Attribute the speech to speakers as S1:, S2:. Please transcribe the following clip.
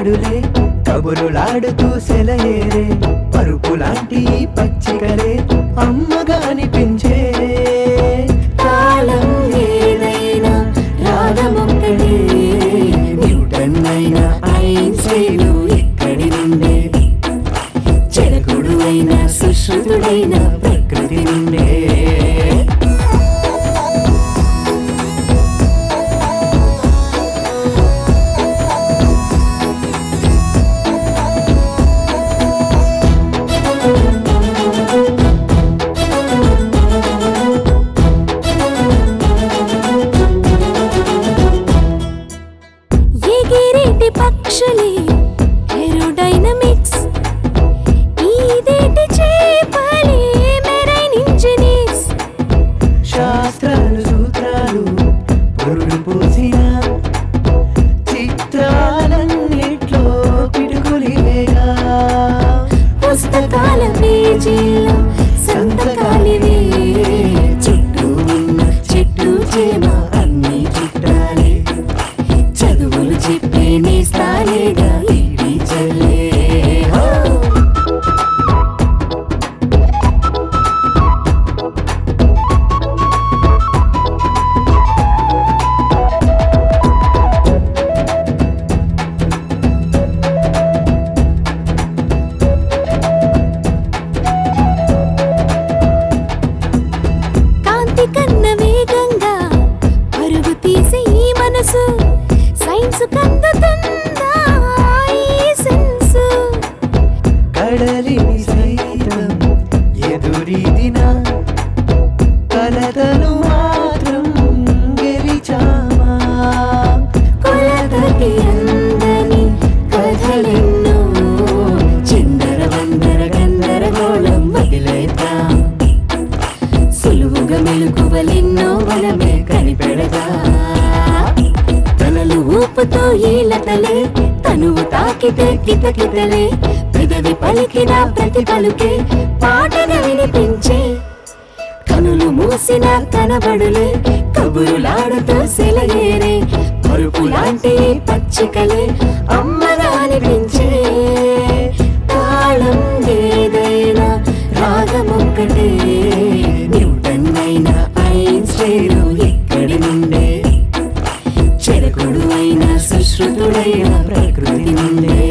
S1: కనబడులే కబురులాడుతూ సెలయేరే పరుపు లాంటి ఈ పచ్చికలే అమ్మగా అనిపించే
S2: కాలం ఏదైనా రాగమొక్కటే న్యూటన్ అయినా ఐన్స్టైన్ ఇక్కడి నుండే చెరకుడు అయిన సుశ్రుతుడైన ప్రకృతి నుండే ఎగిరేటి పక్షులే ఏరోడైనమిక్స్ ఈదేటి చేపలే మెరైన్ ఇంజనీర్స్
S1: శాస్త్రాలు సూత్రాలు పొరుడు పోసిన చిత్రాలన్నిట్లో పిడుగులివేగా
S2: పుస్తకాల పేజీల్లో సంతకాలివే చుట్టూ ఉన్న చెట్టు చేమ అన్ని చుట్టాలే చదువులు చెప్పే నేస్తాలేగా ఇది చల్లే హో! కాంతి కన్న వేగంగా పరుగు తీసే ఈ మనసు సైన్స్ కందుతుందా ఈ సెన్సు
S1: కడలిని సైతం ఎదురీదిన కలతను మాత్రం గెలిచామా
S2: కొలతకి అందని కథలెన్నో చిందర వందర గందరగోళం వదిలేద్దాం సులువుగా మెలుకువలెన్నో మనమే కనిపెడదా తలలు ఊపుతో ఈలతలే తనువు తాకితే కితకితలే పెదవి పలికిన ప్రతి పలుకే పాటగా వినిపించే కనులు మూసిన కనబడులే కబురులాడుతూ సెలయేరే పరుపు లాంటి పచ్చికలే అమ్మగా అనిపించే తాళం ఏదైనా రాగమొక్కటే న్యూటన్ అయినా ఐన్స్టైన్ ఇక్కడి నుండే చెరకుడు అయిన సుశ్రుతుడైన ప్రకృతి నుండే